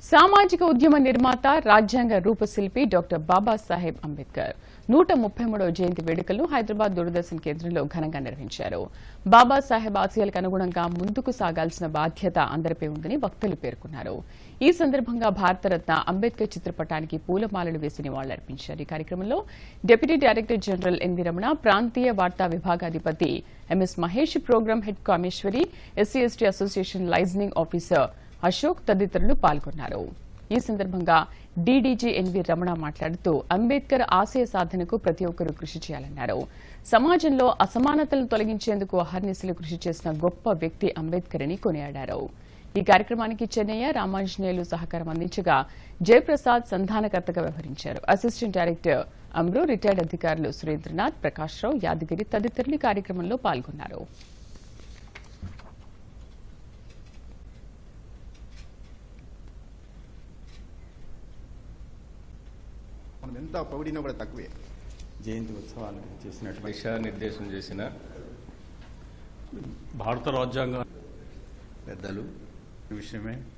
సామాజిక ఉద్యమ నిర్మాత రాజ్యాంగ రూపశిల్పి డాక్టర్ బాబాసాహెబ్ అంబేద్కర్ నూట ముప్పై మూడవ జయంతి వేడుకలను హైదరాబాద్ దూరదర్శన్ కేంద్రంలో ఘనంగా నిర్వహించారు బాబాసాహెబ్ ఆశయాలకు అనుగుణంగా ముందుకు సాగాల్సిన బాధ్యత అందరిపై ఉందని వక్తలు పేర్కొన్నారు ఈ సందర్భంగా భారతరత్న అంబేద్కర్ చిత్రపటానికి పూలమాలలు వేసి నివాళులర్పించారు ఈ కార్యక్రమంలో deputy director general NV Ramana ప్రాంతీయ వార్తా విభాగాధిపతి MS Mahesh programme head Kameswari SC ST association liaisoning officer Ashok తదితరులు పాల్గొన్నారు ఈ సందర్భంగా డీడీజీ ఎన్వి రమణ మాట్లాడుతూ అంబేద్కర్ ఆశయ సాధనకు ప్రతి ఒక్కరూ కృషి చేయాలన్నారు సమాజంలో అసమానతలను తొలగించేందుకు అహర్నిశలు కృషి చేసిన గొప్ప వ్యక్తి అంబేద్కర్ అని కొనియాడారు ఈ కార్యక్రమానికి చెన్నయ్య రామాంజనేయులు సహకారం అందించగా జయప్రసాద్ సంధానకర్తగా వ్యవహరించారు అసిస్టెంట్ డైరెక్టర్ అమ్రు రిటైర్డ్ అధికారులు సురేంద్రనాథ్ ప్రకాష్ రావు యాదగిరి తదితరులు ఈ కార్యక్రమంలో పాల్గొన్నారు మనం ఎంత పొగిడినా కూడా తక్కువే జయంతి ఉత్సవాలు చేసినటువంటి దిశానిర్దేశం చేసిన భారత రాజ్యాంగ పెద్దలు ఈ విషయమే